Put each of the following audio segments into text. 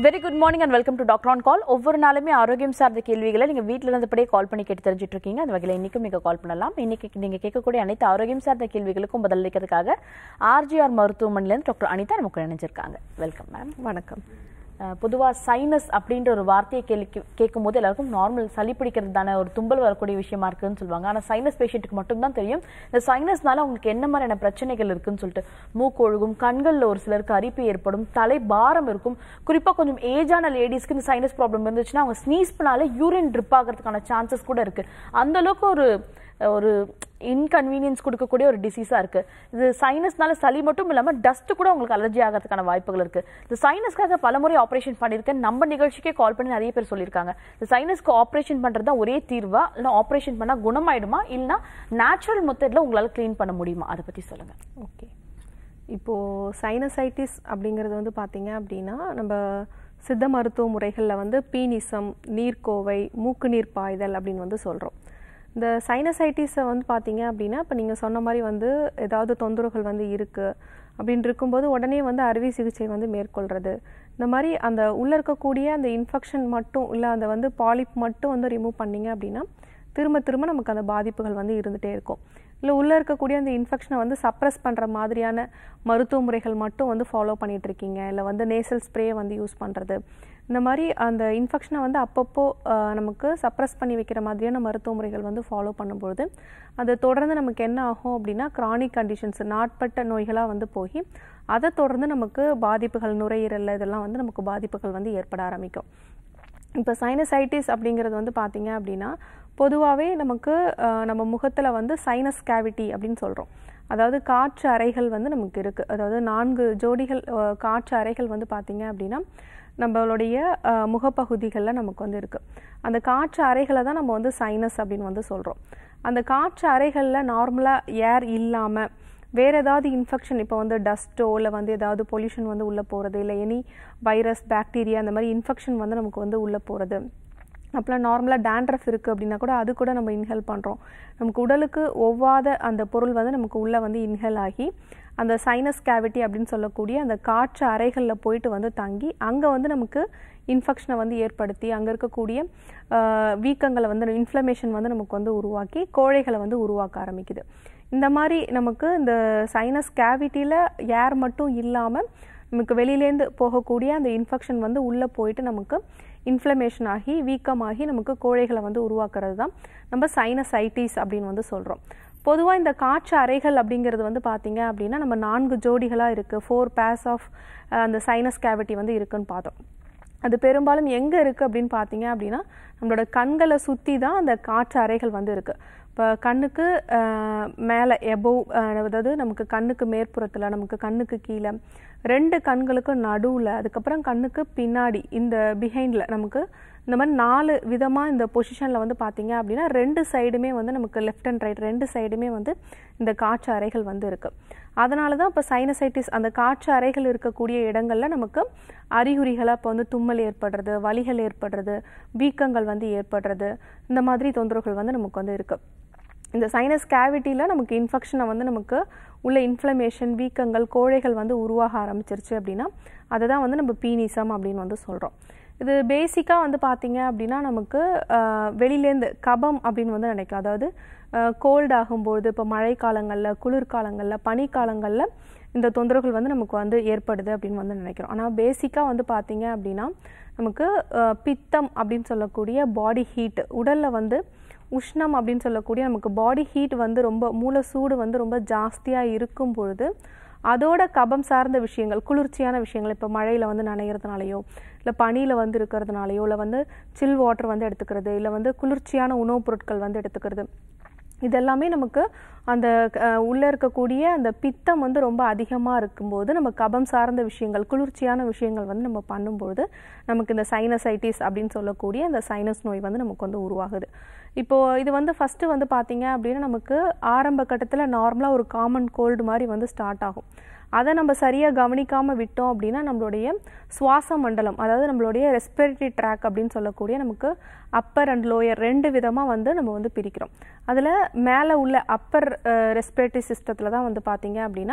Very good morning and welcome to doctor on call ஒவ்வொரு நாளுமே ஆரோக்கியம் சார்ந்த கேள்விகளை நீங்க வீட்ல இருந்தபடியே கால் பண்ணி கேட்டு தெரிஞ்சுட்டு இருக்கீங்க அந்த வகையில் இன்னைக்கும் நீங்க கால் பண்ணலாம் இன்னைக்கு நீங்க கேட்கக்கூடிய அனைத்து ஆரோக்கியம் சார்ந்த கேள்விகளுக்கும் பதிலளிக்கிறதுக்காக ஆர்ஜிஆர் மருத்துவமனையிலேருந்து டாக்டர் அனிதா நமக்கு நினைச்சிருக்காங்க வெல்கம் மேம் வணக்கம் பொதுவா சைனஸ் அப்படின்ற ஒரு வார்த்தையை கேள்வி கேட்கும் போது எல்லாருக்கும் நார்மல் சளி பிடிக்கிறது தானே ஒரு தும்பல் வரக்கூடிய விஷயமா இருக்குன்னு சொல்லுவாங்க ஆனா சைனஸ் பேஷண்ட்டுக்கு மட்டும்தான் தெரியும் இந்த சைனஸ்னால அவங்களுக்கு என்ன மாதிரியான பிரச்சனைகள் இருக்குன்னு சொல்லிட்டு மூக்கு ஒழுகும் கண்கள்ல ஒரு சிலருக்கு அரிப்பு ஏற்படும் தலை பாரம் இருக்கும் குறிப்பா கொஞ்சம் ஏஜான லேடிஸ்க்கு இந்த சைனஸ் ப்ராப்ளம் இருந்துச்சுன்னா அவங்க ஸ்னீஸ் பண்ணாலே யூரின் ட்ரிப் ஆகிறதுக்கான சான்சஸ் கூட இருக்கு அந்த அளவுக்கு ஒரு ஒரு இன்கன்வீனியன்ஸ் கொடுக்கக்கூடிய ஒரு டிசீஸாக இருக்கு இது சைனஸ்னால சளி மட்டும் இல்லாமல் டஸ்ட் கூட உங்களுக்கு அலர்ஜி ஆகிறதுக்கான வாய்ப்புகள் இருக்கு இந்த சைனஸ்க்காக பலமுறை ஆப்ரேஷன் பண்ணியிருக்கேன் நம்ம நிகழ்ச்சிக்கே கால் பண்ணி நிறைய பேர் சொல்லியிருக்காங்க இந்த சைனஸ்க்கு ஆப்ரேஷன் பண்ணுறது தான் ஒரே தீர்வா இல்லை ஆப்ரேஷன் பண்ணால் குணமாயிடுமா இல்லைனா நேச்சுரல் மெத்தடில் உங்களால் க்ளீன் பண்ண முடியுமா அதை பற்றி சொல்லுங்கள் ஓகே இப்போது சைனசைட்டிஸ் அப்படிங்கிறது வந்து பார்த்தீங்க அப்படின்னா நம்ம சித்த மருத்துவ முறைகளில் வந்து பீனிசம் நீர்க்கோவை மூக்கு நீர் பாய்தல் அப்படின்னு வந்து சொல்கிறோம் இந்த சைனசைட்டிஸை வந்து பார்த்தீங்க அப்படின்னா இப்போ நீங்கள் சொன்ன மாதிரி வந்து ஏதாவது தொந்தரவுகள் வந்து இருக்குது அப்படின்னு இருக்கும்போது உடனே வந்து அறுவை சிகிச்சை வந்து மேற்கொள்கிறது இந்த மாதிரி அந்த உள்ளே இருக்கக்கூடிய அந்த இன்ஃபெக்ஷன் மட்டும் இல்லை அந்த வந்து பாலிப் மட்டும் வந்து ரிமூவ் பண்ணீங்க அப்படின்னா திரும்ப திரும்ப நமக்கு அந்த பாதிப்புகள் வந்து இருந்துகிட்டே இருக்கும் இல்லை உள்ளே இருக்கக்கூடிய அந்த இன்ஃபெக்ஷனை வந்து சப்ரஸ் பண்ணுற மாதிரியான மருத்துவ முறைகள் மட்டும் வந்து ஃபாலோ பண்ணிட்டு இருக்கீங்க இல்லை வந்து நேசல் ஸ்ப்ரே வந்து யூஸ் பண்ணுறது இந்த மாதிரி அந்த இன்ஃபெக்ஷனை வந்து அப்பப்போ ஆஹ், நமக்கு சப்ரஸ் பண்ணி வைக்கிற மாதிரியான மருத்துவ முறைகள் வந்து ஃபாலோ பண்ணும்பொழுது அது தொடர்ந்து நமக்கு என்ன ஆகும் அப்படின்னா கிரானிக் கண்டிஷன்ஸ் நாட்பட்ட நோய்களாக வந்து போய் அதை தொடர்ந்து நமக்கு பாதிப்புகள் நுரையீரல் இதெல்லாம் வந்து நமக்கு பாதிப்புகள் வந்து ஏற்பட ஆரம்பிக்கும் இப்போ சைனசைட்டிஸ் அப்படிங்கிறது வந்து பார்த்தீங்க அப்படின்னா பொதுவாகவே நமக்கு அஹ், நம்ம முகத்தில் வந்து சைனஸ் கேவிட்டி அப்படின்னு சொல்கிறோம் அதாவது காற்று அறைகள் வந்து நமக்கு இருக்குது அதாவது நான்கு ஜோடிகள் அஹ், காற்று அறைகள் வந்து பார்த்தீங்க அப்படின்னா நம்மளுடைய அஹ், முகப்பகுதிகளில் நமக்கு வந்து இருக்குது அந்த காற்று அறைகளை தான் நம்ம வந்து சைனஸ் அப்படின்னு வந்து சொல்கிறோம் அந்த காற்று அறைகளில் நார்மலாக ஏர் இல்லாமல் வேறு ஏதாவது இன்ஃபெக்ஷன் இப்போ வந்து டஸ்ட்டோ இல்லை வந்து ஏதாவது பொல்யூஷன் வந்து உள்ளே போகிறது இல்லை எனி வைரஸ் பாக்டீரியா அந்த மாதிரி இன்ஃபெக்ஷன் வந்து நமக்கு வந்து உள்ளே போகிறது அப்புறம் நார்மலாக டேண்ட்ரஃப் இருக்குது அப்படின்னா கூட அது கூட நம்ம இன்ஹேல் பண்ணுறோம் நமக்கு உடலுக்கு ஒவ்வாத அந்த பொருள் வந்து நமக்கு உள்ளே வந்து இன்ஹேல் ஆகி அந்த சைனஸ் கேவிட்டி அப்படின்னு சொல்லக்கூடிய அந்த காற்று அறைகளில் போயிட்டு வந்து தங்கி அங்கே வந்து நமக்கு இன்ஃபெக்ஷனை வந்து ஏற்படுத்தி அங்கே இருக்கக்கூடிய ஆஹ், வீக்கங்களை வந்து இன்ஃப்ளமேஷன் வந்து நமக்கு வந்து உருவாக்கி கோழைகளை வந்து உருவாக்க ஆரம்பிக்குது இந்த மாதிரி நமக்கு இந்த சைனஸ் கேவிட்டியில் ஏர் மட்டும் இல்லாமல் நமக்கு வெளியிலேருந்து போகக்கூடிய அந்த இன்ஃபெக்ஷன் வந்து உள்ளே போயிட்டு நமக்கு இன்ஃப்ளமேஷன் ஆகி வீக்கமாகி நமக்கு கோழைகளை வந்து உருவாக்குறது தான் நம்ம சைனசைட்டிஸ் அப்படின்னு வந்து சொல்கிறோம் பொதுவாக இந்த காற்று அறைகள் அப்படிங்கிறது வந்து பார்த்தீங்க அப்படின்னா நம்ம நான்கு ஜோடிகளாக இருக்குது ஃபோர் பேர்ஸ் ஆஃப் அந்த சைனஸ் கேவிட்டி வந்து இருக்குன்னு பார்த்தோம் அது பெரும்பாலும் எங்கே இருக்குது அப்படின்னு பார்த்தீங்க அப்படின்னா நம்மளோட கண்களை சுற்றி தான் அந்த காற்று அறைகள் வந்து இருக்குது இப்போ கண்ணுக்கு மேலே எபோவ் அதாவது நமக்கு கண்ணுக்கு மேற்புறத்தில் நமக்கு கண்ணுக்கு கீழே ரெண்டு கண்களுக்கும் நடுவில் அதுக்கப்புறம் கண்ணுக்கு பின்னாடி இந்த பிஹைண்டில் நமக்கு இந்த மாதிரி நாலு விதமாக இந்த பொசிஷனில் வந்து பார்த்தீங்க அப்படின்னா ரெண்டு சைடுமே வந்து நமக்கு லெஃப்ட் அண்ட் ரைட் ரெண்டு சைடுமே வந்து இந்த காற்று அறைகள் வந்து இருக்குது அதனால தான் இப்போ சைனசைட்டிஸ் அந்த காற்று அறைகள் இருக்கக்கூடிய இடங்களில் நமக்கு அறிகுறிகளாக இப்போ வந்து தும்மல் ஏற்படுறது வலிகள் ஏற்படுறது வீக்கங்கள் வந்து ஏற்படுறது இந்த மாதிரி தொந்தரவுகள் வந்து நமக்கு வந்து இருக்குது இந்த சைனஸ் கேவிட்டியில் நமக்கு இன்ஃபெக்ஷனை வந்து நமக்கு உள்ள இன்ஃப்ளமேஷன் வீக்கங்கள் கோழைகள் வந்து உருவாக ஆரம்பிச்சிருச்சு அப்படின்னா அதை தான் வந்து நம்ம பீனிசம் அப்படின்னு வந்து சொல்கிறோம் இது பேசிக்காக வந்து பார்த்தீங்க அப்படின்னா நமக்கு ஆஹ், வெளியிலேருந்து கபம் அப்படின்னு வந்து நினைக்கும் அதாவது கோல்ட் ஆகும்போது இப்போ மழைக்காலங்களில் குளிர்காலங்களில் பனிக்காலங்களில் இந்த தொந்தரவுகள் வந்து நமக்கு வந்து ஏற்படுது அப்படின்னு வந்து நினைக்கிறோம் ஆனால் பேசிக்காக வந்து பார்த்தீங்க அப்படின்னா நமக்கு ஆஹ், பித்தம் அப்படின்னு சொல்லக்கூடிய பாடி ஹீட் உடலில் வந்து உஷ்ணம் அப்படின்னு சொல்லக்கூடிய நமக்கு பாடி ஹீட் வந்து ரொம்ப மூல சூடு வந்து ரொம்ப ஜாஸ்தியாக இருக்கும் பொழுது அதோட கபம் சார்ந்த விஷயங்கள் குளிர்ச்சியான விஷயங்கள் இப்போ மழையில் வந்து நனைகிறதுனாலையோ இல்லை பனியில் வந்து இருக்கிறதுனாலையோ இல்லை வந்து சில் வாட்டர் வந்து எடுத்துக்கிறது இல்லை வந்து குளிர்ச்சியான உணவுப் பொருட்கள் வந்து எடுத்துக்கிறது இதெல்லாமே நமக்கு அந்த அஹ், உள்ள இருக்கக்கூடிய அந்த பித்தம் வந்து ரொம்ப அதிகமாக இருக்கும்போது நம்ம கபம் சார்ந்த விஷயங்கள் குளிர்ச்சியான விஷயங்கள் வந்து நம்ம பண்ணும்போது நமக்கு இந்த சைனசைட்டிஸ் அப்படின்னு சொல்லக்கூடிய அந்த சைனஸ் நோய் வந்து நமக்கு வந்து உருவாகுது இப்போ இது வந்து ஃபஸ்ட்டு வந்து பார்த்தீங்க அப்படின்னா நமக்கு ஆரம்ப கட்டத்தில் நார்மலாக ஒரு காமன் கோல்டு மாதிரி வந்து ஸ்டார்ட் ஆகும் அதை நம்ம சரியாக கவனிக்காமல் விட்டோம் அப்படின்னா நம்மளுடைய சுவாச மண்டலம் அதாவது நம்மளுடைய ரெஸ்பிரேட்டரி ட்ராக் அப்படின்னு சொல்லக்கூடிய நமக்கு அப்பர் அண்ட் லோயர் ரெண்டு விதமாக வந்து நம்ம வந்து பிரிக்கிறோம் அதில் மேலே உள்ள அப்பர் ரெஸ்பிரேட்டரி சிஸ்டத்தில் தான் வந்து பார்த்தீங்க அப்படின்னா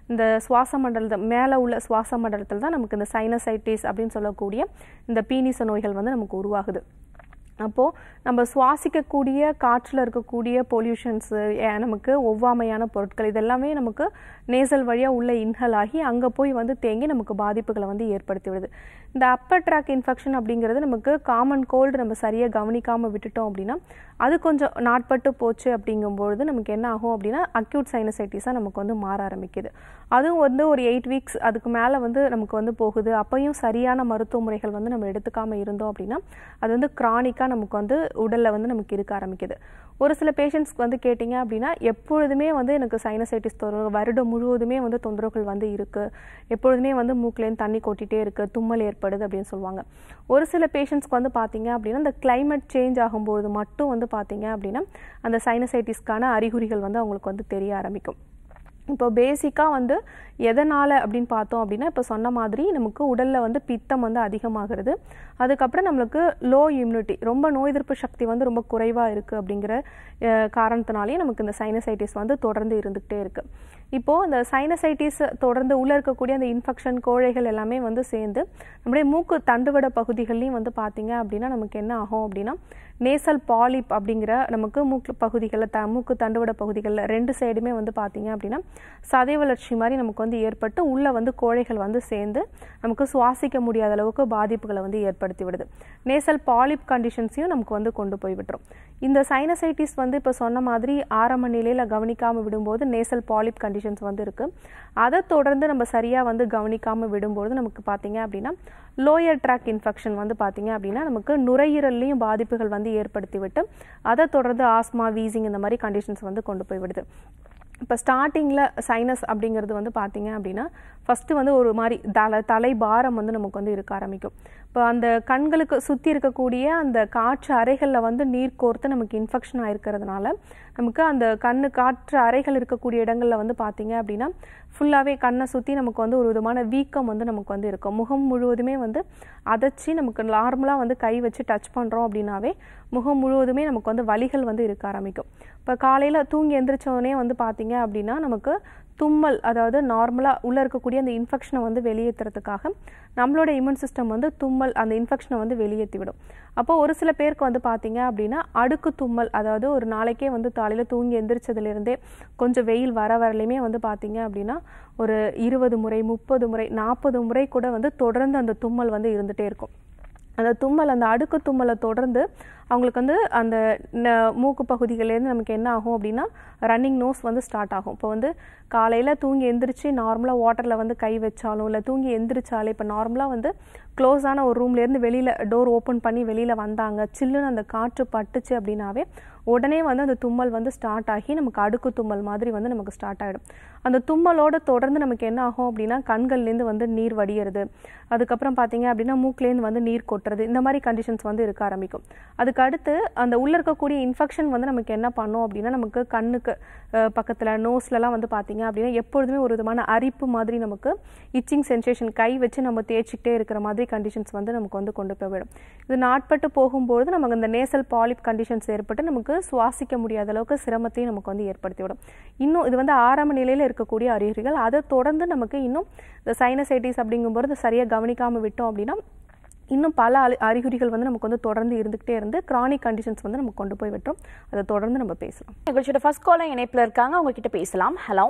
இந்த சுவாச மண்டலத்தை மேலே உள்ள சுவாச மண்டலத்தில் தான் நமக்கு இந்த சைனசைட்டிஸ் அப்படின்னு சொல்லக்கூடிய இந்த பீனிச நோய்கள் வந்து நமக்கு உருவாகுது அப்போது நம்ம சுவாசிக்கக்கூடிய காற்றில் இருக்கக்கூடிய பொல்யூஷன்ஸு நமக்கு ஒவ்வாமையான பொருட்கள் இதெல்லாமே நமக்கு நேசல் வழியாக உள்ள இன்ஹல் ஆகி அங்கே போய் வந்து தேங்கி நமக்கு பாதிப்புகளை வந்து ஏற்படுத்தி விடுது இந்த அப்பர் ட்ராக் இன்ஃபெக்ஷன் அப்படிங்கிறது நமக்கு காமன் கோல்டு நம்ம சரியாக கவனிக்காமல் விட்டுட்டோம் அப்படின்னா அது கொஞ்சம் நாட்பட்டு போச்சு அப்படிங்கும்பொழுது நமக்கு என்ன ஆகும் அப்படின்னா அக்யூட் சைனசைட்டிஸாக நமக்கு வந்து மாற ஆரம்பிக்குது அதுவும் வந்து ஒரு எயிட் வீக்ஸ் அதுக்கு மேலே வந்து நமக்கு வந்து போகுது அப்பையும் சரியான மருத்துவ முறைகள் வந்து நம்ம எடுத்துக்காமல் இருந்தோம் அப்படின்னா அது வந்து க்ரானிக்காக நமக்கு வந்து உடலில் வந்து நமக்கு இருக்க ஆரம்பிக்குது ஒரு சில பேஷண்ட்ஸ்க்கு வந்து கேட்டிங்க அப்படின்னா எப்பொழுதுமே வந்து எனக்கு சைனசைட்டிஸ் தொந்தரவு வருடம் முழுவதுமே வந்து தொந்தரவுகள் வந்து இருக்குது எப்பொழுதுமே வந்து மூக்குலேருந்து தண்ணி கொட்டிகிட்டே இருக்குது தும்மல் ஏற்படுது அப்படின்னு சொல்லுவாங்க ஒரு சில பேஷண்ட்ஸ்க்கு வந்து பார்த்தீங்க அப்படின்னா இந்த climate சேஞ்ச் ஆகும்போது மட்டும் வந்து பார்த்தீங்க அப்படின்னா அந்த சைனசைட்டிஸ்க்கான அறிகுறிகள் வந்து அவங்களுக்கு வந்து தெரிய ஆரம்பிக்கும் இப்போ பேசிக்காக வந்து எதனால் அப்படின்னு பார்த்தோம் அப்படின்னா இப்போ சொன்ன மாதிரி நமக்கு உடலில் வந்து பித்தம் வந்து அதிகமாகிறது அதுக்கப்புறம் நம்மளுக்கு லோ இம்யூனிட்டி ரொம்ப நோய் எதிர்ப்பு சக்தி வந்து ரொம்ப குறைவாக இருக்குது அப்படிங்கிற அஹ், காரணத்தினாலேயே நமக்கு இந்த சைனசைட்டிஸ் வந்து தொடர்ந்து இருந்துகிட்டே இருக்குது இப்போது இந்த சைனசைட்டிஸ் தொடர்ந்து உள்ளே இருக்கக்கூடிய அந்த இன்ஃபெக்ஷன் கோழைகள் எல்லாமே வந்து சேர்ந்து நம்முடைய மூக்கு தண்டுவட பகுதிகள்லையும் வந்து பார்த்தீங்க அப்படின்னா நமக்கு என்ன ஆகும் அப்படின்னா நேசல் பாலிப் அப்படிங்கிற நமக்கு மூக்கு பகுதிகளில் த மூக்கு தண்டுவட பகுதிகளில் ரெண்டு சைடுமே வந்து பார்த்தீங்க அப்படின்னா சதை வளர்ச்சி மாதிரி நமக்கு வந்து ஏற்பட்டு உள்ளே வந்து கோழைகள் வந்து சேர்ந்து நமக்கு சுவாசிக்க முடியாத அளவுக்கு பாதிப்புகளை வந்து ஏற்படுத்தி விடுது நேசல் பாலிப் கண்டிஷன்ஸையும் நமக்கு வந்து கொண்டு போய் விட்டுரும் இந்த சைனசைட்டிஸ் வந்து இப்போ சொன்ன மாதிரி ஆரம்ப நிலையில் கவனிக்காமல் விடும்போது நேசல் பாலிப் கண்டிஷன்ஸ் வந்து இருக்குது அதை தொடர்ந்து நம்ம சரியாக வந்து கவனிக்காமல் விடும்போது நமக்கு பார்த்தீங்க அப்படின்னா லோயர் ட்ராக் இன்ஃபெக்ஷன் வந்து பார்த்தீங்க அப்படின்னா நமக்கு நுரையீரல்லையும் பாதிப்புகள் வந்து ஏற்படுத்தி விட்டு அதை தொடர்ந்து ஆஸ்மா வீசிங் இந்த மாதிரி கண்டிஷன்ஸ் வந்து கொண்டு போய் விடுது இப்போ ஸ்டார்டிங்கில் சைனஸ் அப்படிங்கிறது வந்து பார்த்தீங்க அப்படின்னா ஃபஸ்ட்டு வந்து ஒரு மாதிரி தலை தலை பாரம் வந்து நமக்கு வந்து இருக்க ஆரம்பிக்கும் இப்போ அந்த கண்களுக்கு சுற்றி இருக்கக்கூடிய அந்த காற்று அறைகளில் வந்து நீர் கோர்த்து நமக்கு இன்ஃபெக்ஷன் ஆயிருக்கிறதுனால நமக்கு அந்த கண்ணு காற்று அறைகள் இருக்கக்கூடிய இடங்களில் வந்து பார்த்தீங்க அப்படின்னா ஃபுல்லாகவே கண்ணை சுற்றி நமக்கு வந்து ஒரு விதமான வீக்கம் வந்து நமக்கு வந்து இருக்கும் முகம் முழுவதுமே வந்து அதச்சி நமக்கு நார்மலாக வந்து கை வச்சு டச் பண்ணுறோம் அப்படின்னாவே முகம் முழுவதுமே நமக்கு வந்து வலிகள் வந்து இருக்க ஆரம்பிக்கும் இப்போ காலையில் தூங்கி எந்திரிச்ச உடனே வந்து பார்த்தீங்க அப்படின்னா நமக்கு தும்மல் அதாவது நார்மலாக உள்ளே இருக்கக்கூடிய அந்த இன்ஃபெக்ஷனை வந்து வெளியேற்றுறதுக்காக நம்மளோட இம்யூன் சிஸ்டம் வந்து தும்மல் அந்த இன்ஃபெக்ஷனை வந்து வெளியேற்றி விடும் அப்போ ஒரு சில பேருக்கு வந்து பார்த்தீங்க அப்படின்னா அடுக்கு தும்மல் அதாவது ஒரு நாளைக்கே வந்து காலையில் தூங்கி எந்திரிச்சதுலேருந்தே கொஞ்சம் வெயில் வர வரலையுமே வந்து பார்த்தீங்க அப்படின்னா ஒரு இருபது முறை முப்பது முறை நாற்பது முறை கூட வந்து தொடர்ந்து அந்த தும்மல் வந்து இருந்துகிட்டே இருக்கும் அந்த தும்மல் அந்த அடுக்கு தும்மலை தொடர்ந்து அவங்களுக்கு வந்து அந்த ந- மூக்கு பகுதிகள்லேருந்து நமக்கு என்ன ஆகும் அப்படின்னா ரன்னிங் நோஸ் வந்து ஸ்டார்ட் ஆகும் இப்போ வந்து காலையில் தூங்கி எந்திரிச்சு நார்மலாக வாட்டரில் வந்து கை வச்சாலும் இல்லை தூங்கி எந்திரிச்சாலே இப்போ நார்மலாக வந்து க்ளோஸான ஒரு ரூம்லேருந்து வெளியில் டோர் ஓப்பன் பண்ணி வெளியில் வந்தாங்க சில்லுன்னு அந்த காற்று பட்டுச்சு அப்படின்னாவே உடனே வந்து அந்த தும்மல் வந்து ஸ்டார்ட் ஆகி நமக்கு அடுக்கு தும்மல் மாதிரி வந்து நமக்கு ஸ்டார்ட் ஆகிடும் அந்த தும்மலோட தொடர்ந்து நமக்கு என்ன ஆகும் அப்படின்னா கண்கள்லேருந்து வந்து நீர் வடியறது அதுக்கப்புறம் பார்த்தீங்க அப்படின்னா மூக்குலேருந்து வந்து நீர் கொட்டுறது இந்த மாதிரி கண்டிஷன்ஸ் வந்து இருக்க ஆரம்பிக்கும் அதுக்கு அடுத்து அந்த உள்ள இருக்கக்கூடிய இன்ஃபெக்ஷன் வந்து நமக்கு என்ன பண்ணும் அப்படின்னா நமக்கு கண்ணுக்கு அஹ், பக்கத்துல நோஸ்லலாம் வந்து பார்த்தீங்க அப்படின்னா எப்பொழுதுமே ஒரு விதமான அரிப்பு மாதிரி நமக்கு இச்சிங் சென்சேஷன் கை வச்சு நம்ம தேய்ச்சிக்கிட்டே இருக்கிற மாதிரி கண்டிஷன்ஸ் வந்து நமக்கு வந்து கொண்டு போய் விடும் இது நாட்பட்டு போகும்போது நமக்கு இந்த நேசல் பாலிப் கண்டிஷன்ஸ் ஏற்பட்டு நமக்கு சுவாசிக்க முடியாத அளவுக்கு சிரமத்தையும் நமக்கு வந்து ஏற்படுத்தி விடும் இன்னும் இது வந்து ஆரம்ப நிலையில் இருக்கக்கூடிய அறிகுறிகள் அதை தொடர்ந்து நமக்கு இன்னும் இந்த சைனசைட்டிஸ் அப்படிங்கும்போது சரியாக கவனிக்காமல் விட்டோம் அப்படின்னா இன்னும் பல அறி- அறிகுறிகள் வந்து நமக்கு வந்து தொடர்ந்து இருந்துகிட்டே இருந்து கிரானிக் கண்டிஷன்ஸ் வந்து நமக்கு கொண்டு போய் விட்டோம் அதை தொடர்ந்து நம்ம பேசலாம் நிகழ்ச்சியோட ஃபர்ஸ்ட் காலர் இணைப்புல இருக்காங்க அவங்க கிட்ட பேசலாம் ஹலோ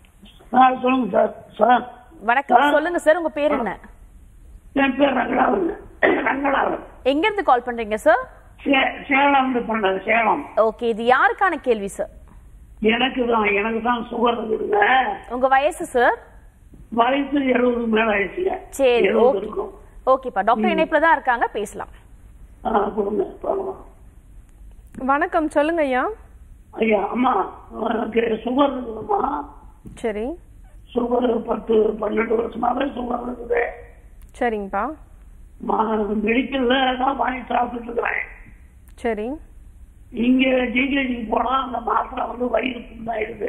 ஆ சொல்லுங்க சார் சார் வணக்கம் சொல்லுங்க சார் உங்க பேர் என்ன என் பேர் ரங்களாவன் ரங்களாவன் எங்க இருந்து கால் பண்றீங்க சார் சே சேலம் பண்றது சேலம் ஓகே இது யாருக்கான கேள்வி சார் எனக்கு தான் எனக்கு தான் சுகர் இருக்குதுங்க உங்க வயசு சார் வயசு எழுபது மேல ஆயிடுச்சுங்க சரி 70 ஓகே இருக்கும் ஓகேப்பா டாக்டர் இணைப்புல தான் இருக்காங்க பேசலாம் ஆ கொடுங்க பார்க்கலாம் வணக்கம் சொல்லுங்க ஐயா ஐயா அம்மா எனக்கு சுகர் இருக்குதும்மா சரி சுகர் பத்து பன்னெண்டு வருஷமாவே சுகர் இருக்குது சரிங்கப்பா மெடிக்கல்ல தான் வாங்கி சாப்பிட்டுட்டு இருக்கிறேன் சரி இங்க ஜிஹெச்சுக்கு போனா அந்த மாத்திரை வந்து வயிறு புண்ணாயிடுது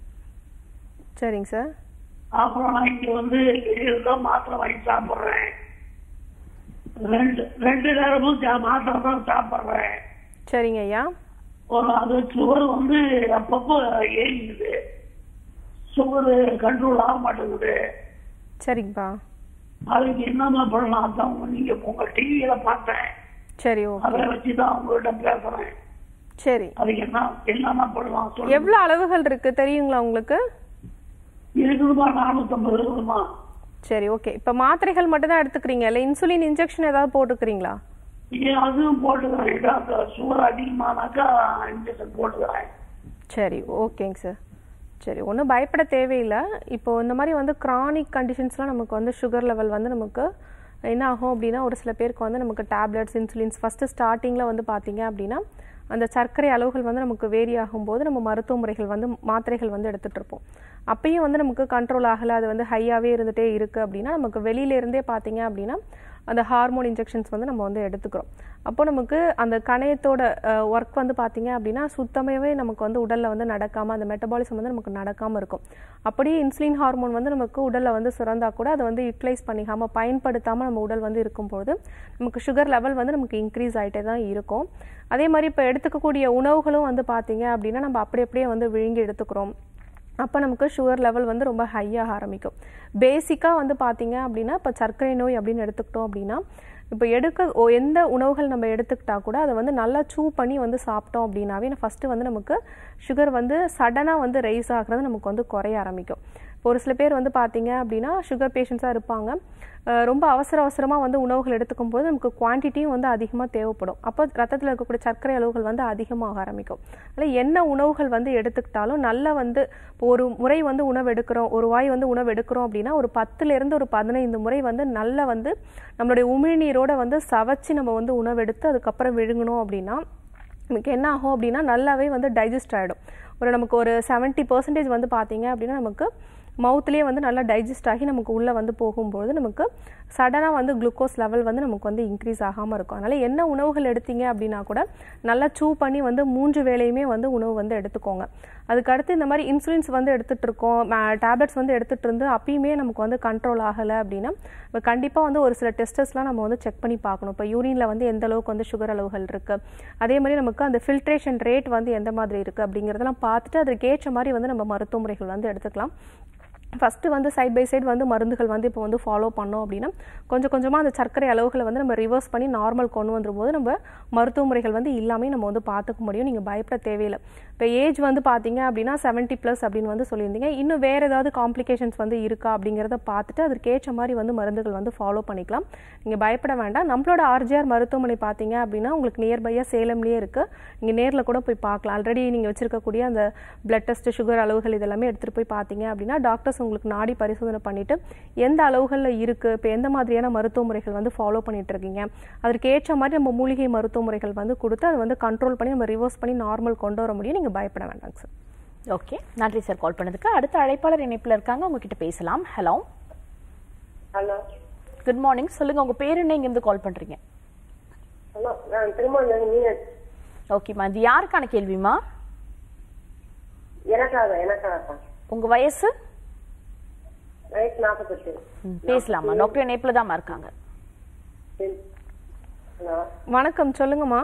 சரிங்க சார் அப்புறம் நான் இங்க வந்து வெளியில தான் மாத்திரை வாங்கி சாப்பிடுறேன் ரெண்டு ரெண்டு நேரமும் சா- மாத்திரை தான் சாப்பிடுறேன் சரிங்க ஐயா ஒரு அது சுகர் வந்து அப்பப்போ ஏறிடுது சுகரு கண்ட்ரோல் ஆக மாட்டேங்குது சரிங்கப்பா அதுக்கு என்னென்ன பண்ணலாம் அதான் நீங்க உங்க டிவியில பார்த்தேன் சரி ஓகே அதை வச்சுதான் உங்ககிட்ட பேசுறேன் சரி அதுக்கு என்ன என்னென்ன பண்ணலாம் சொல்லுங்க எவ்வளோ அளவுகள் இருக்கு தெரியுங்களா உங்களுக்கு இருக்குதுமா நானூத்தம்பது இருக்குதுமா சரி ஓகே இப்போ மாத்திரைகள் மட்டும் தான் எடுத்துக்கிறீங்க இல்லை இன்சுலின் இன்ஜெக்ஷன் ஏதாவது போட்டுக்கிறீங்களா ஏன் அதுவும் போட்டுக்கிறேன் டாக்டர் சுகர் அதிகமானாக்கா இன்ஜெக்ஷன் போட்டுக்கிறேன் சரி ஓகேங்க சார் சரி ஒன்றும் பயப்பட தேவையில்லை இப்போ இந்த மாதிரி வந்து கிரானிக் கண்டிஷன்ஸ்லாம் நமக்கு வந்து சுகர் லெவல் வந்து நமக்கு என்ன ஆகும் அப்படின்னா ஒரு சில பேருக்கு வந்து நமக்கு டேப்லெட்ஸ் இன்சுலின்ஸ் ஃபஸ்ட்டு ஸ்டார்டிங்கில் வந்து பார்த்தீங்க அப்படின்னா அந்த சர்க்கரை அளவுகள் வந்து நமக்கு வேரி ஆகும்போது நம்ம மருத்துவ முறைகள் வந்து மாத்திரைகள் வந்து எடுத்துகிட்டு இருப்போம் அப்பயும் வந்து நமக்கு கண்ட்ரோல் ஆகலை அது வந்து ஹையாகவே இருந்துகிட்டே இருக்குது அப்படின்னா நமக்கு வெளியில இருந்தே பார்த்தீங்க அப்படின்னா அந்த ஹார்மோன் இன்ஜெக்ஷன்ஸ் வந்து நம்ம வந்து எடுத்துக்கிறோம் அப்போ நமக்கு அந்த கணையத்தோட ஒர்க் வந்து பார்த்தீங்க அப்படின்னா சுத்தமாகவே நமக்கு வந்து உடலில் வந்து நடக்காமல் அந்த மெட்டபாலிசம் வந்து நமக்கு நடக்காமல் இருக்கும் அப்படியே இன்சுலின் ஹார்மோன் வந்து நமக்கு உடலில் வந்து சுரந்தா கூட அதை வந்து யூட்டிலைஸ் பண்ணிக்காமல் பயன்படுத்தாமல் நம்ம உடல் வந்து இருக்கும்போது நமக்கு சுகர் லெவல் வந்து நமக்கு இன்க்ரீஸ் ஆகிட்டே தான் இருக்கும் அதே மாதிரி இப்போ எடுத்துக்கக்கூடிய உணவுகளும் வந்து பார்த்தீங்க அப்படின்னா நம்ம அப்படி அப்படியே வந்து விழுங்கி எடுத்துக்கிறோம் அப்போ நமக்கு சுகர் லெவல் வந்து ரொம்ப ஹையாக ஆரம்பிக்கும் பேசிக்காக வந்து பார்த்தீங்க அப்படின்னா இப்போ சர்க்கரை நோய் அப்படின்னு எடுத்துக்கிட்டோம் அப்படின்னா இப்போ எடுக்க ஓ- எந்த உணவுகள் நம்ம எடுத்துக்கிட்டா கூட அதை வந்து நல்லா சூ பண்ணி வந்து சாப்பிட்டோம் அப்படின்னாவே ஃபஸ்ட்டு வந்து நமக்கு சுகர் வந்து சடனாக வந்து ரைஸ் ஆகுறது நமக்கு வந்து குறைய ஆரம்பிக்கும் இப்போ ஒரு சில பேர் வந்து பார்த்தீங்க அப்படின்னா சுகர் பேஷண்ட்ஸாக இருப்பாங்க அஹ் ரொம்ப அவசர அவசரமாக வந்து உணவுகள் எடுத்துக்கும் போது நமக்கு குவான்டிட்டியும் வந்து அதிகமாக தேவைப்படும் அப்போ ரத்தத்தில் இருக்கக்கூடிய சர்க்கரை அளவுகள் வந்து அதிகமாக ஆரம்பிக்கும் அதில் என்ன உணவுகள் வந்து எடுத்துக்கிட்டாலும் நல்லா வந்து இப்போ ஒரு முறை வந்து உணவு எடுக்கிறோம் ஒரு வாய் வந்து உணவு எடுக்கிறோம் அப்படின்னா ஒரு பத்துலேருந்து ஒரு பதினைந்து முறை வந்து நல்லா வந்து நம்மளுடைய உமிழ்நீரோட வந்து சவைச்சு நம்ம வந்து உணவு எடுத்து அதுக்கப்புறம் விழுங்கணும் அப்படின்னா நமக்கு என்ன ஆகும் அப்படின்னா நல்லாவே வந்து டைஜஸ்ட் ஆகிடும் ஒரு நமக்கு ஒரு செவன்ட்டி பர்சன்டேஜ் வந்து பார்த்தீங்க அப்படின்னா நமக்கு மவுத்லேயே வந்து நல்லா டைஜஸ்ட் ஆகி நமக்கு உள்ளே வந்து போகும்போது நமக்கு சடனாக வந்து குளுக்கோஸ் லெவல் வந்து நமக்கு வந்து இன்க்ரீஸ் ஆகாமல் இருக்கும் அதனால் என்ன உணவுகள் எடுத்தீங்க அப்படின்னா கூட நல்லா சூ பண்ணி வந்து மூன்று வேளையுமே வந்து உணவு வந்து எடுத்துக்கோங்க அதுக்கடுத்து இந்த மாதிரி இன்சுலின்ஸ் வந்து எடுத்துகிட்டு இருக்கோம் டேப்லெட்ஸ் வந்து எடுத்துகிட்டு இருந்து அப்பயுமே நமக்கு வந்து கண்ட்ரோல் ஆகலை அப்படின்னா இப்போ கண்டிப்பாக வந்து ஒரு சில டெஸ்டஸ்லாம் நம்ம வந்து செக் பண்ணி பார்க்கணும் இப்போ யூரினில் வந்து எந்த அளவுக்கு வந்து சுகர் அளவுகள் இருக்குது அதே மாதிரி நமக்கு அந்த ஃபில்ட்ரேஷன் ரேட் வந்து எந்த மாதிரி இருக்குது அப்படிங்கிறதெல்லாம் பார்த்துட்டு அதுக்கு ஏற்ற மாதிரி வந்து நம்ம மருத்துவ முறைகள் வந்து எடுத்துக்கலாம் ஃபஸ்ட்டு வந்து சைட் பை சைடு வந்து மருந்துகள் வந்து இப்போ வந்து ஃபாலோ பண்ணோம் அப்படின்னா கொஞ்சம் கொஞ்சமாக அந்த சர்க்கரை அளவுகளை வந்து நம்ம ரிவர்ஸ் பண்ணி நார்மல் கொண்டு வந்துரும்போது நம்ம மருத்துவ முறைகள் வந்து இல்லாமல் நம்ம வந்து பார்த்துக்க முடியும் நீங்கள் பயப்பட தேவையில்லை இப்போ ஏஜ் வந்து பார்த்தீங்க அப்படின்னா 70 ப்ளஸ் அப்படின்னு வந்து சொல்லியிருந்தீங்க இன்னும் வேறு ஏதாவது காம்ப்ளிகேஷன்ஸ் வந்து இருக்கா அப்படிங்கிறத பார்த்துட்டு அதற்கு ஏற்ற மாதிரி வந்து மருந்துகள் வந்து ஃபாலோ பண்ணிக்கலாம் நீங்கள் பயப்பட வேண்டாம் நம்மளோட ஆர்ஜிஆர் மருத்துவமனை பார்த்தீங்க அப்படின்னா உங்களுக்கு நியர்பையாக சேலம்லேயே இருக்குது நீங்கள் நேரில் கூட போய் பார்க்கலாம் ஆல்ரெடி நீங்கள் வச்சிருக்கக்கூடிய அந்த பிளட் டெஸ்ட் சுகர் அளவுகள் இதெல்லாமே எடுத்துகிட்டு போய் பார்த்தீங்க அப்படின்னா டாக்டர்ஸ் உங்களுக்கு நாடி பரிசோதனை பண்ணிட்டு எந்த அளவுகளில் இருக்குது இப்போ எந்த மாதிரியான மருத்துவ முறைகள் வந்து ஃபாலோ பண்ணிட்டு இருக்கீங்க அதற்கு ஏற்ற மாதிரி நம்ம மூலிகை மருத்துவ முறைகள் வந்து கொடுத்து அதை வந்து கண்ட்ரோல் பண்ணி நம்ம ரிவர்ஸ் பண்ணி நார்மல் கொண்டு வர முடியும் நீங்கள் பயப்பட வேண்டாங்க சார் ஓகே நன்றி சார் கால் பண்ணதுக்கு அடுத்த அழைப்பாளர் இணைப்புல இருக்காங்க உங்ககிட்ட பேசலாம் ஹலோ ஹலோ குட் மார்னிங் சொல்லுங்க உங்க பேர் என்ன இங்கிருந்து கால் பண்றீங்க ஹலோ நான் திருமணம் மீனாட்சி ஓகேம்மா இது யாருக்கான கேள்விமா எனக்காக எனக்காக தான் உங்க வயசு வயசு நாற்பத்தெட்டு ம், பேசலாமா டாக்டர் இணைப்புல தான் இருக்காங்க ஹலோ வணக்கம் சொல்லுங்கம்மா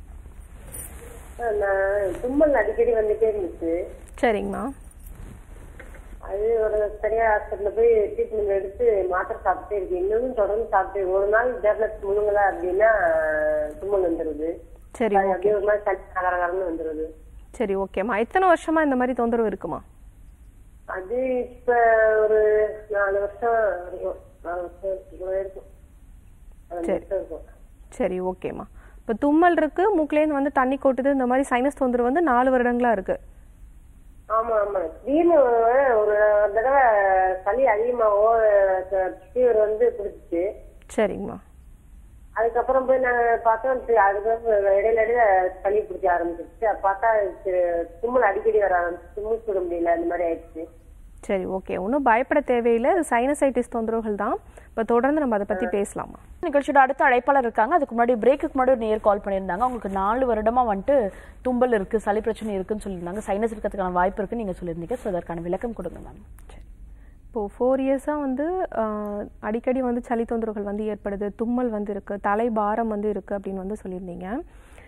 நான் தும்மல் அடிக்கடி வந்துட்டே இருந்துச்சு சரிங்கம்மா அது ஒரு சரியா ஹாஸ்பிட்டல்ல போய் ட்ரீட்மெண்ட் எடுத்து மாத்திரை சாப்பிட்டே இருக்கு இன்னமும் தொடர்ந்து சாப்பிட்டு ஒரு நாள் டேப்லெட் முழுங்கல அப்படின்னா தும்மல் வந்துருது சரி அது அப்படியே ஒரு மாதிரி சளி கரகரன்னு வந்துருது சரி ஓகேம்மா எத்தனை வருஷமா இந்த மாதிரி தொந்தரவு இருக்குமா அது இப்ப ஒரு நாலு வருஷம் இருக்கும் நாலு வருஷம் இவ்வளவு இருக்கும் நாலு சரி. வருஷம் இருக்கும் சரி ஓகேம்மா இப்போ தும்மல் இருக்கு மூக்குலேருந்து வந்து தண்ணி கொட்டுது இந்த மாதிரி சைனஸ் தொந்தரவு வந்து நாலு வருடங்களா இருக்கு ஆமா ஆமா திடீர்னு ஒரு தடவை சளி அதிகமாவோ ஃபீவர் வந்து பிடிச்சிச்சு சரிங்கம்மா அதுக்கப்புறம் போய் நாங்க பார்த்தோம் சரி, அதுக்கப்புறம் இடையில இடையில சளி பிடிக்க ஆரம்பிச்சிருச்சு அப்ப பார்த்தா சரி, தும்மல் அடிக்கடி வர ஆரம்பிச்சு தும்மல் சுட முடியல அந்த மாதிரி ஆயிடுச்சு சரி ஓகே ஒன்றும் பயப்பட தேவையில்லை இது சைனசைட்டிஸ் தொந்தரவுகள் தான் இப்போ தொடர்ந்து நம்ம அதை பற்றி பேசலாமா நிகழ்ச்சியோட அடுத்த அழைப்பாளர் இருக்காங்க அதுக்கு முன்னாடி பிரேக்குக்கு முன்னாடி ஒரு நேர் கால் பண்ணியிருந்தாங்க உங்களுக்கு நாலு வருடமா வந்துட்டு தும்பல் இருக்கு சளி பிரச்சனை இருக்குன்னு சொல்லியிருந்தாங்க சைனஸ் இருக்கிறதுக்கான வாய்ப்பு இருக்குன்னு நீங்க சொல்லியிருந்தீங்க ஸோ அதற்கான விளக்கம் கொடுங்க மேம் இப்போது ஃபோர் இயர்ஸாக வந்து ஆஹ், அடிக்கடி வந்து சளி தொந்தரவுகள் வந்து ஏற்படுது தும்மல் வந்து இருக்குது தலை பாரம் வந்து இருக்குது அப்படின்னு வந்து சொல்லியிருந்தீங்க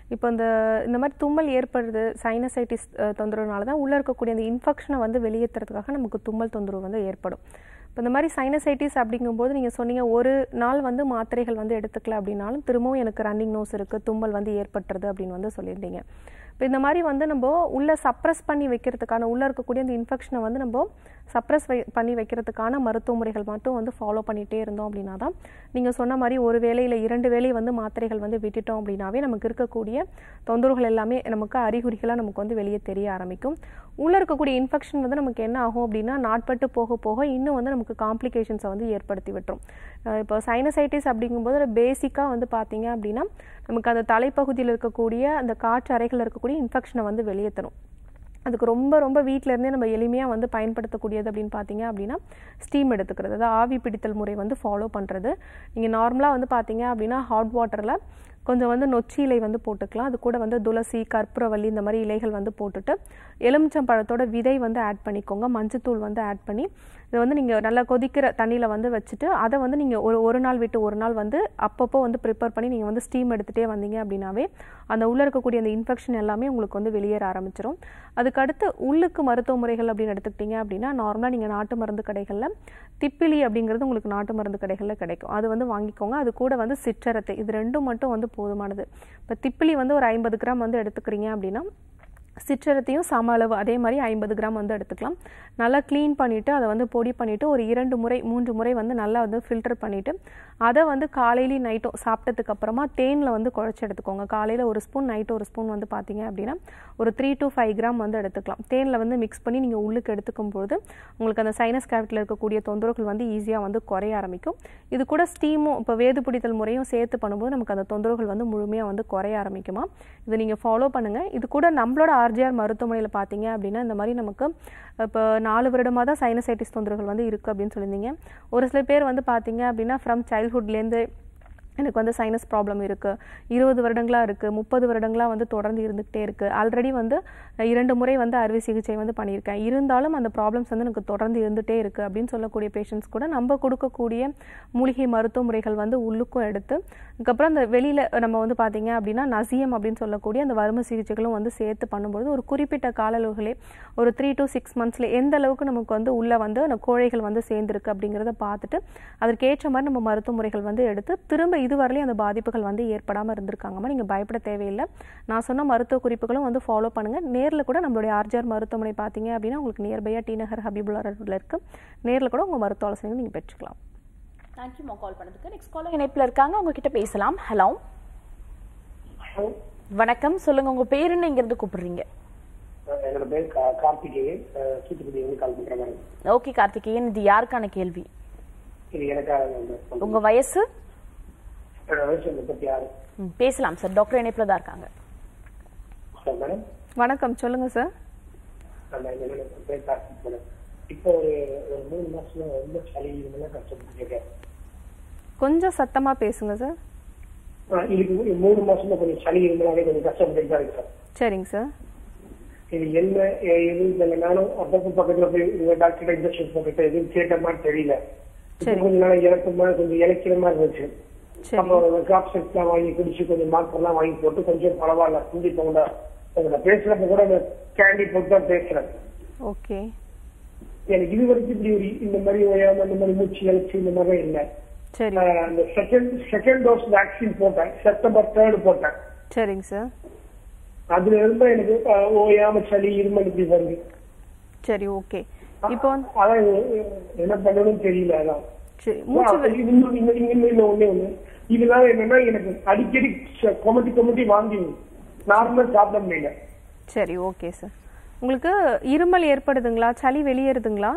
இப்போ இந்த இந்த மாதிரி தும்மல் ஏற்படுறது சைனசைட்டிஸ் தொந்தரவுனால தான் உள்ளே இருக்கக்கூடிய அந்த இன்ஃபெக்ஷனை வந்து வெளியேற்றுறதுக்காக நமக்கு தும்மல் தொந்தரவு வந்து ஏற்படும் இப்போ இந்த மாதிரி சைனசைட்டிஸ் அப்படிங்கும்போது நீங்கள் சொன்னீங்க ஒரு நாள் வந்து மாத்திரைகள் வந்து எடுத்துக்கல அப்படின்னாலும் திரும்பவும் எனக்கு ரன்னிங் நோஸ் இருக்குது தும்மல் வந்து ஏற்பட்டுறது அப்படின்னு வந்து சொல்லியிருந்தீங்க இப்போ இந்த மாதிரி வந்து நம்ம உள்ளே சப்ரஸ் பண்ணி வைக்கிறதுக்கான உள்ளே இருக்கக்கூடிய அந்த இன்ஃபெக்ஷனை வந்து நம்ம சப்ரஸ் வை பண்ணி வைக்கிறதுக்கான மருத்துவ முறைகள் மட்டும் வந்து ஃபாலோ பண்ணிகிட்டே இருந்தோம் அப்படின்னா தான் நீங்கள் சொன்ன மாதிரி ஒரு வேளையில் இரண்டு வேளை வந்து மாத்திரைகள் வந்து விட்டுட்டோம் அப்படின்னாவே நமக்கு இருக்கக்கூடிய தொந்தரவுகள் எல்லாமே நமக்கு அறிகுறிகளாக நமக்கு வந்து வெளியே தெரிய ஆரம்பிக்கும் உள்ளே இருக்கக்கூடிய இன்ஃபெக்ஷன் வந்து நமக்கு என்ன ஆகும் அப்படின்னா நாட்பட்டு போக போக இன்னும் வந்து நமக்கு காம்ப்ளிகேஷன்ஸை வந்து ஏற்படுத்தி விட்டுரும் அஹ் இப்போ சைனசைட்டிஸ் அப்படிங்கும்போது பேசிக்காக வந்து பார்த்தீங்க அப்படின்னா நமக்கு அந்த தலைப்பகுதியில் இருக்கக்கூடிய அந்த காற்று அறைகள் இருக்கக்கூடிய இன்ஃபெக்ஷனை வந்து வெளியேற்றணும் அதுக்கு ரொம்ப ரொம்ப வீட்ல இருந்தே நம்ம எளிமையாக வந்து பயன்படுத்தக்கூடியது அப்படின்னு பார்த்தீங்க அப்படின்னா ஸ்டீம் எடுத்துக்கிறது அதாவது ஆவி பிடித்தல் முறை வந்து ஃபாலோ பண்ணுறது நீங்கள் நார்மலாக வந்து பார்த்தீங்க அப்படின்னா ஹாட் வாட்டரில் கொஞ்சம் வந்து நொச்சி இலை வந்து போட்டுக்கலாம் அது கூட வந்து துளசி கற்பூரவள்ளி இந்த மாதிரி இலைகள் வந்து போட்டுட்டு எலுமிச்சம்பழத்தோட விதை வந்து ஆட் பண்ணிக்கோங்க மஞ்சத்தூள் வந்து ஆட் பண்ணி இதை வந்து நீங்கள் நல்லா கொதிக்கிற தண்ணியில் வந்து வச்சுட்டு அதை வந்து நீங்கள் ஒரு ஒரு நாள் விட்டு ஒரு நாள் வந்து அப்பப்போ வந்து ப்ரிப்பேர் பண்ணி நீங்கள் வந்து ஸ்டீம் எடுத்துகிட்டே வந்தீங்க அப்படின்னாவே அந்த உள்ளே இருக்கக்கூடிய அந்த இன்ஃபெக்ஷன் எல்லாமே உங்களுக்கு வந்து வெளியேற ஆரம்பிச்சிடும் அதுக்கடுத்து உள்ளுக்கு மருத்துவ முறைகள் அப்படின்னு எடுத்துக்கிட்டீங்க அப்படின்னா நார்மலாக நீங்கள் நாட்டு மருந்து கடைகளில் திப்பிலி அப்படிங்கிறது உங்களுக்கு நாட்டு மருந்து கடைகளில் கிடைக்கும் அது வந்து வாங்கிக்கோங்க அது கூட வந்து சிற்றரத்தை இது ரெண்டும் மட்டும் வந்து போதுமானது இப்போ திப்பிலி வந்து ஒரு ஐம்பது கிராம் வந்து எடுத்துக்கிறீங்க அப்படின்னா சிற்றரத்தையும் சம அளவு அதே மாதிரி ஐம்பது கிராம் வந்து எடுத்துக்கலாம் நல்லா க்ளீன் பண்ணிவிட்டு அதை வந்து பொடி பண்ணிவிட்டு ஒரு இரண்டு முறை மூன்று முறை வந்து நல்லா வந்து ஃபில்டர் பண்ணிவிட்டு அதை வந்து காலையிலையும் நைட்டும் சாப்பிட்டதுக்கு அப்புறமா தேனில் வந்து குழச்சி எடுத்துக்கோங்க காலையில் ஒரு ஸ்பூன் நைட்டு ஒரு ஸ்பூன் வந்து பார்த்தீங்க அப்படின்னா ஒரு த்ரீ to ஃபைவ் கிராம் வந்து எடுத்துக்கலாம் தேனில் வந்து மிக்ஸ் பண்ணி நீங்கள் உள்ளுக்கு எடுத்துக்கும் பொழுது உங்களுக்கு அந்த சைனஸ் கேவிட்டியில் இருக்கக்கூடிய தொந்தரவுகள் வந்து ஈஸியாக வந்து குறைய ஆரம்பிக்கும் இது கூட ஸ்டீமும் இப்போ வேது பிடித்தல் முறையும் சேர்த்து பண்ணும்போது நமக்கு அந்த தொந்தரவுகள் வந்து முழுமையாக வந்து குறைய ஆரம்பிக்குமா இதை நீங்கள் ஃபாலோ பண்ணுங்கள் இது கூட நம்மளோட ஆர்ஜிஆர் மருத்துவமனையில் பார்த்தீங்க அப்படின்னா இந்த மாதிரி நமக்கு இப்போ நாலு வருடமாக தான் சைனசைட்டிஸ் தொந்தரவுகள் வந்து இருக்குது அப்படின்னு சொல்லியிருந்தீங்க ஒரு சில பேர் வந்து பார்த்தீங்க அப்படின்னா ஃப்ரம் சைல்ட்ஹுட்லேருந்து எனக்கு வந்து சைனஸ் ப்ராப்ளம் இருக்குது இருபது வருடங்களாக இருக்குது முப்பது வருடங்களாக வந்து தொடர்ந்து இருந்துகிட்டே இருக்குது ஆல்ரெடி வந்து நான் இரண்டு முறை வந்து அறுவை சிகிச்சை வந்து பண்ணியிருக்கேன் இருந்தாலும் அந்த ப்ராப்ளம்ஸ் வந்து எனக்கு தொடர்ந்து இருந்துகிட்டே இருக்குது அப்படின்னு சொல்லக்கூடிய பேஷண்ட்ஸ் கூட நம்ம கொடுக்கக்கூடிய மூலிகை மருத்துவ முறைகள் வந்து உள்ளுக்கும் எடுத்து அதுக்கப்புறம் அந்த வெளியில் நம்ம வந்து பார்த்தீங்க அப்படின்னா நசியம் அப்படின்னு சொல்லக்கூடிய அந்த வறுமை சிகிச்சைகளும் வந்து சேர்த்து பண்ணும்பொழுது ஒரு குறிப்பிட்ட கால அளவுகளே ஒரு த்ரீ to சிக்ஸ் மந்த்ஸில் எந்த அளவுக்கு நமக்கு வந்து உள்ளே வந்து அந்த கோழைகள் வந்து சேர்ந்துருக்கு அப்படிங்கிறத பார்த்துட்டு அதற்கேற்ற மாதிரி நம்ம மருத்துவ முறைகள் வந்து எடுத்து திரும்ப இதுவரையிலும் அந்த பாதிப்புகள் வந்து ஏற்படாமல் இருந்திருக்காங்கம்மா நீங்கள் பயப்பட தேவையில்லை நான் சொன்ன மருத்துவ குறிப்புகளும் வந்து ஃபாலோ பண்ணுங்கள் நேரில் கூட நம்மளுடைய ஆர்ஜிஆர் மருத்துவமனை பார்த்தீங்க அப்படின்னா உங்களுக்கு நியர்பையாக டி நகர் ஹபீபுல்லா ரோட்டில் இருக்குது நேரில் கூட உங்கள் மருத்துவ ஆலோசனைகள் நீங்கள் பெற்றுக்கலாம் தேங்க்யூமா கால் பண்ணதுக்கு நெக்ஸ்ட் காலர் இணைப்பில் இருக்காங்க உங்ககிட்ட பேசலாம் ஹலோ வணக்கம் சொல்லுங்க உங்க பேர் என்ன இங்க இருந்து கூப்பிடுறீங்க என்னோட பேர் கா- கார்த்திகேயன் அஹ், தூத்துக்குடி வந்து கால் பண்றேன் மேடம் ஓகே கார்த்திகேயன் இது யாருக்கான கேள்வி இது எனக்காக நான் உங்க வயசு என்னோட வயசு முப்பத்தி ஆறு ம், பேசலாம் சார் டாக்டர் இணைப்பில் தான் இருக்காங்க சார் மேடம் வணக்கம் சொல்லுங்கள் சார் நான் என்னோட பேர் கார்த்திக் மேடம் இப்போ ஒரு ஒரு மூணு மாசமா ரொம்ப சளி இதெல்லாம் கஷ்டப்பட்டு இருக்கேன் கொஞ்சம் சத்தமாக பேசுங்க சார் அஹ், இதுக்கு மூ- மூணு மாசமா கொஞ்சம் சளி இருந்தாலே கொஞ்சம் கஷ்டப்பட்டு தான் இருக்கு சார் சரிங்க சார் இது என்ன எ- எது இல்லை நானும் அப்பப்போ பக்கத்துல போய் இந்த டாக்டர் இன்ஜெக்ஷன் போட்டுட்டு எதுவும் கேட்ட மாதிரி தெரியல இப்போ சரி. கொஞ்ச நாள் இறக்கமா கொஞ்சம் இலக்கிற மாதிரி இருந்துச்சு சரி அப்போ காப்செட் எல்லாம் வாங்கி குடிச்சு கொஞ்சம் மாத்திரை எல்லாம் வாங்கி போட்டு கொஞ்சம் பரவாயில்ல குந்தி போங்க உங்களை பேசுறப்ப கூட இந்த கேண்டி போட்டு தான் பேசுறேன் ஓகே எனக்கு இது வரைக்கும் இப்படி ஒரு இந்த மாதிரி ஓயாம இந்த மாதிரி மூச்சு இழைச்சி இந்த மாதிரி இல்லை சரி நான் அந்த செகண்ட் செகண்ட் டோஸ் வேக்சின் போட்டேன் செப்டம்பர் தேர்டு போட்டேன் சரிங்க சார் அதுல இருந்து எனக்கு அஹ், ஓயாம சளி இருமல் இப்படி வருது சரி ஓகே இப்போ வந்து அதான் இது, என்ன பண்ணணும்னு தெரியல அதான் சரி மூச்சு இது இன்னும் இன்னும் இன்னும் இன்னும் ஒண்ணே ஒண்ணு இதனால என்னன்னா எனக்கு அடிக்கடி ச- கொமட்டி கொமட்டி வாங்கி நார்மலா சாப்பிட முடியல சரி ஓகே சார் உங்களுக்கு இருமல் ஏற்படுதுங்களா சளி வெளியேறுதுங்களா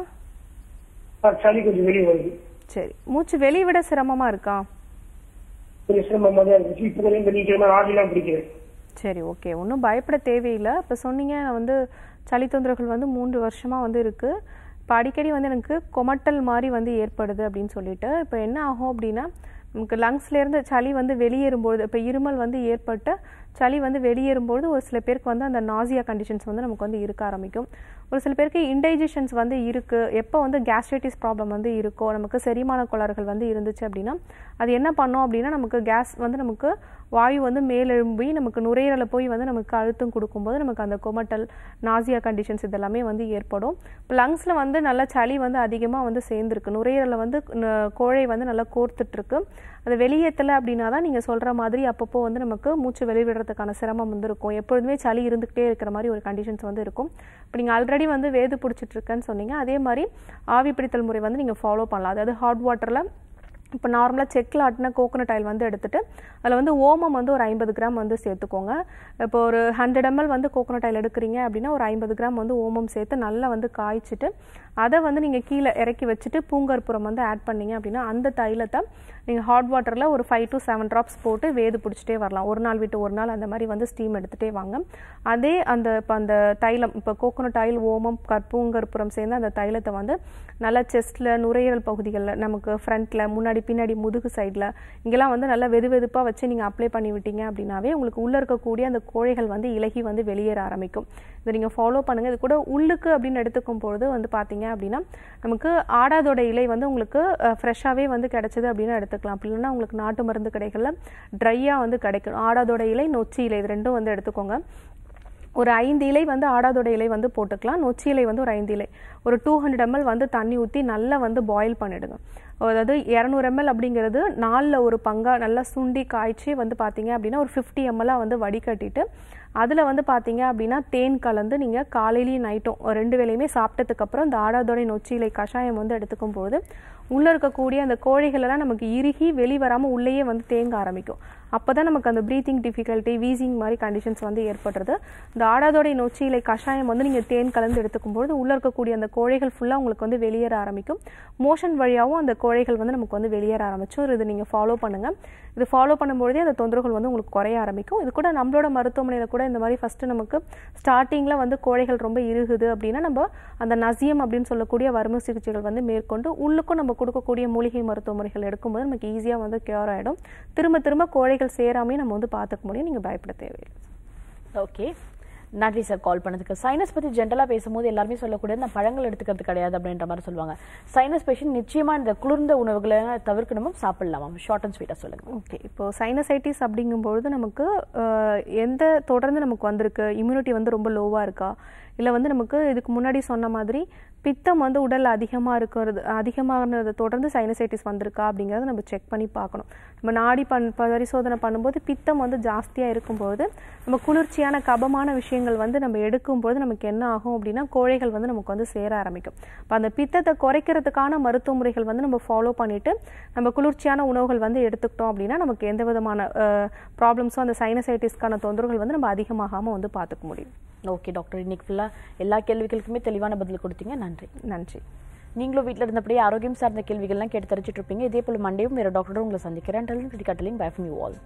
அஹ், சளி கொஞ்சம் வெளியே வருது சரி மூச்சு வெளிய விட சிரமமா இருக்கா கொஞ்சம் சிரமமா தான் இருந்துச்சு இப்போ கொஞ்சம் இந்த நீங்க ஆடிலாம் பிடிக்கிறேன் சரி ஓகே ஒன்றும் பயப்பட தேவையில்லை இப்போ சொன்னீங்க நான் வந்து சளி தொந்தரவுகள் வந்து மூன்று வருஷமாக வந்து இருக்குது இப்போ அடிக்கடி வந்து எனக்கு கொமட்டல் மாதிரி வந்து ஏற்படுது அப்படின்னு சொல்லிட்டு இப்போ என்ன ஆகும் அப்படின்னா நமக்கு லங்ஸ்லேருந்து சளி வந்து வெளியேறும்பொழுது இப்போ இருமல் வந்து ஏற்பட்டு சளி வந்து வெளியேறும்பொழுது ஒரு சில பேருக்கு வந்து அந்த நாசியா கண்டிஷன்ஸ் வந்து நமக்கு வந்து இருக்க ஆரம்பிக்கும் ஒரு சில பேருக்கு இன்டைஜஷன்ஸ் வந்து இருக்குது எப்போ வந்து கேஸ்ட்ரைட்டிஸ் ப்ராப்ளம் வந்து இருக்கோ நமக்கு செரிமான கோளாறுகள் வந்து இருந்துச்சு அப்படின்னா அது என்ன பண்ணோம் அப்படின்னா நமக்கு கேஸ் வந்து நமக்கு வாயு வந்து மேலெழும்பி நமக்கு நுரையீரலை போய் வந்து நமக்கு அழுத்தம் கொடுக்கும்போது நமக்கு அந்த கொமட்டல் நாசியா கண்டிஷன்ஸ் இதெல்லாமே வந்து ஏற்படும் இப்போ லங்ஸில் வந்து நல்லா சளி வந்து அதிகமாக வந்து சேர்ந்துருக்கு நுரையீரலில் வந்து ந- கோழை வந்து நல்லா கோர்த்துட்ருக்கு அது வெளியேற்றலை அப்படின்னா தான் நீங்கள் சொல்கிற மாதிரி அப்பப்போ வந்து நமக்கு மூச்சு வெளிவிடுறதுக்கான சிரமம் வந்து இருக்கும் எப்பொழுதுமே சளி இருந்துக்கிட்டே இருக்கிற மாதிரி ஒரு கண்டிஷன்ஸ் வந்து இருக்கும் இப்போ நீங்கள் ஆல்ரெடி வந்து வேது பிடிச்சிட்டு இருக்கேன்னு சொன்னீங்க அதே மாதிரி ஆவி பிடித்தல் முறை வந்து நீங்கள் ஃபாலோ பண்ணலாம் அதாவது ஹாட் வாட்டரில் இப்போ நார்மலாக செக்கில் ஆட்டின கோகோனட் ஆயில் வந்து எடுத்துட்டு அதில் வந்து ஓமம் வந்து ஒரு ஐம்பது கிராம் வந்து சேர்த்துக்கோங்க இப்போ ஒரு ஹண்ட்ரட் எம்எல் வந்து கோகோனட் ஆயில் எடுக்கிறீங்க அப்படின்னா ஒரு ஐம்பது கிராம் வந்து ஓமம் சேர்த்து நல்லா வந்து காய்ச்சிட்டு அதை வந்து நீங்கள் கீழே இறக்கி வச்சுட்டு பூங்கற்புறம் வந்து ஆட் பண்ணீங்க அப்படின்னா அந்த தைலத்தை நீங்கள் ஹாட் வாட்டரில் ஒரு ஃபைவ் டு செவன் ட்ராப்ஸ் போட்டு வேது பிடிச்சிட்டே வரலாம் ஒரு நாள் விட்டு ஒரு நாள் அந்த மாதிரி வந்து ஸ்டீம் எடுத்துகிட்டே வாங்க அதே அந்த இப்போ அந்த தைலம் இப்போ கோகோனட் ஆயில் ஓமம் கற்பூங்கற்புறம் சேர்ந்து அந்த தைலத்தை வந்து நல்லா செஸ்ட்டில் நுரையீரல் பகுதிகளில் நமக்கு ஃப்ரண்ட்டில் முன்னாடி பின்னாடி முதுகு சைடில் இங்கெல்லாம் வந்து நல்லா வெது வெதுப்பாக வச்சு நீங்கள் அப்ளை பண்ணி விட்டீங்க அப்படின்னாவே உங்களுக்கு உள்ளே இருக்கக்கூடிய அந்த கோழைகள் வந்து இலகி வந்து வெளியேற ஆரம்பிக்கும் இதை நீங்கள் ஃபாலோ பண்ணுங்கள் இது கூட உள்ளுக்கு அப்படின்னு எடுத்துக்கும் பொழுது வந்து பார்த்தீங்க அப்படின்னா நமக்கு ஆடாதோட இலை வந்து உங்களுக்கு ஃப்ரெஷ்ஷாகவே வந்து கிடைச்சது அப்படின்னு எடுத்துக்கலாம் அப்படி இல்லைன்னா உங்களுக்கு நாட்டு மருந்து கடைகளில் ட்ரையாக வந்து கிடைக்கும் ஆடாதோட இலை நொச்சி இலை இது ரெண்டும் வந்து எடுத்துக்கோங்க ஒரு ஐந்து இலை வந்து ஆடாதோட இலை வந்து போட்டுக்கலாம் நொச்சி இலை வந்து ஒரு ஐந்து இலை ஒரு டூ ஹண்ட்ரட் எம்எல் வந்து தண்ணி ஊற்றி நல்லா வந்து பாயில் பண்ணிடுங்க அதாவது இரநூறு எம்எல் அப்படிங்கிறது நாலில் ஒரு பங்கா நல்லா சுண்டி காய்ச்சி வந்து பார்த்தீங்க அப்படின்னா ஒரு ஃபிஃப்டி எம்எல்லாக வந்து வடிகட்டிட்டு அதில் வந்து பார்த்தீங்க அப்படின்னா தேன் கலந்து நீங்கள் காலையிலையும் நைட்டும் ரெண்டு வேளையுமே சாப்பிட்டதுக்கப்புறம் இந்த ஆடாதோட நொச்சி இலை கஷாயம் வந்து எடுத்துக்கும் போது உள்ளே இருக்கக்கூடிய அந்த கோழிகள் எல்லாம் நமக்கு இறுகி வெளி வராமல் உள்ளேயே வந்து தேங்க ஆரம்பிக்கும் அப்போ தான் நமக்கு அந்த ப்ரீத்திங் டிஃபிகல்ட்டி வீசிங் மாதிரி கண்டிஷன்ஸ் வந்து ஏற்படுறது இந்த ஆடாதோடைய நொச்சி இலை கஷாயம் வந்து நீங்கள் தேன் கலந்து எடுத்துக்கும் பொழுது உள்ளே இருக்கக்கூடிய அந்த கோழைகள் ஃபுல்லாக உங்களுக்கு வந்து வெளியேற ஆரம்பிக்கும் மோஷன் வழியாகவும் அந்த கோழைகள் வந்து நமக்கு வந்து வெளியேற ஆரம்பிச்சும் இது நீங்கள் ஃபாலோ பண்ணுங்கள் இது ஃபாலோ பண்ணும்பொழுதே அந்த தொந்தரவுகள் வந்து உங்களுக்கு குறைய ஆரம்பிக்கும் இது கூட நம்மளோட மருத்துவமனையில் கூட இந்த மாதிரி ஃபஸ்ட்டு நமக்கு ஸ்டார்டிங்கில் வந்து கோழைகள் ரொம்ப இறுகுது அப்படின்னா நம்ம அந்த நசியம் அப்படின்னு சொல்லக்கூடிய வறுமை சிகிச்சைகள் வந்து மேற்கொண்டு உள்ளுக்கும் நம்ம கொடுக்கக்கூடிய மூலிகை மருத்துவ முறைகள் எடுக்கும்போது நமக்கு ஈஸியாக வந்து கியூர் ஆகிடும் திரும்ப திரும்ப கோழைகள் சேராமே நம்ம வந்து பார்த்துக்க முடியும் நீங்கள் பயப்பட தேவையில்லை ஓகே நன்றி சார் கால் பண்ணதுக்கு சைனஸ் பத்தி ஜென்ரலா பேசும்போது எல்லாருமே சொல்லக்கூடியது நான் பழங்கள் எடுத்துக்கிறது கிடையாது அப்படின்ற மாதிரி சொல்லுவாங்க சைனஸ் பேஷண்ட் நிச்சயமா இந்த குளிர்ந்த உணவுகளை தவிர்க்கணுமா சாப்பிடலாமா ஷார்ட் அண்ட் ஸ்வீட்டா சொல்லுங்க ஓகே இப்போ சைனசைட்டிஸ் அப்படிங்கும்பொழுது நமக்கு அஹ், எந்த தொடர்ந்து நமக்கு வந்திருக்கு இம்யூனிட்டி வந்து ரொம்ப லோவாக இருக்கா இல்லை வந்து நமக்கு இதுக்கு முன்னாடி சொன்ன மாதிரி பித்தம் வந்து உடல்ல அதிகமாக இருக்கிறது அதிகமானதை தொடர்ந்து சைனசைட்டிஸ் வந்திருக்கா அப்படிங்கிறத நம்ம செக் பண்ணி பார்க்கணும் நம்ம நாடி பண் பரிசோதனை பண்ணும்போது பித்தம் வந்து ஜாஸ்தியாக இருக்கும்போது நம்ம குளிர்ச்சியான கபமான விஷயங்கள் வந்து நம்ம எடுக்கும்போது நமக்கு என்ன ஆகும் அப்படின்னா கோழைகள் வந்து நமக்கு வந்து சேர ஆரம்பிக்கும் அப்போ அந்த பித்தத்தை குறைக்கிறதுக்கான மருத்துவ முறைகள் வந்து நம்ம ஃபாலோ பண்ணிட்டு நம்ம குளிர்ச்சியான உணவுகள் வந்து எடுத்துக்கிட்டோம் அப்படின்னா நமக்கு எந்த விதமான ப்ராப்ளம்ஸும் அந்த சைனசைட்டிஸ்க்கான தொந்தரவுகள் வந்து நம்ம அதிகமாகாமல் வந்து பார்த்துக்க முடியும் ஓகே டாக்டர் இன்னைக்கு ஃபுல்லா எல்லா கேள்விகளுக்குமே தெளிவான பதில் கொடுத்தீங்க நன்றி நன்றி நீங்களும் வீட்டில் இருந்தபடியே ஆரோக்கியம் சார்ந்த கேள்விகள்லாம் கேட்டு தெரிஞ்சுட்டு இருப்பீங்க இதே போல மண்டேயும் வேற டாக்டரும் உங்களை சந்திக்கிறேன் கட்டலிங் பை ஃப்ரம் யூ ஆல்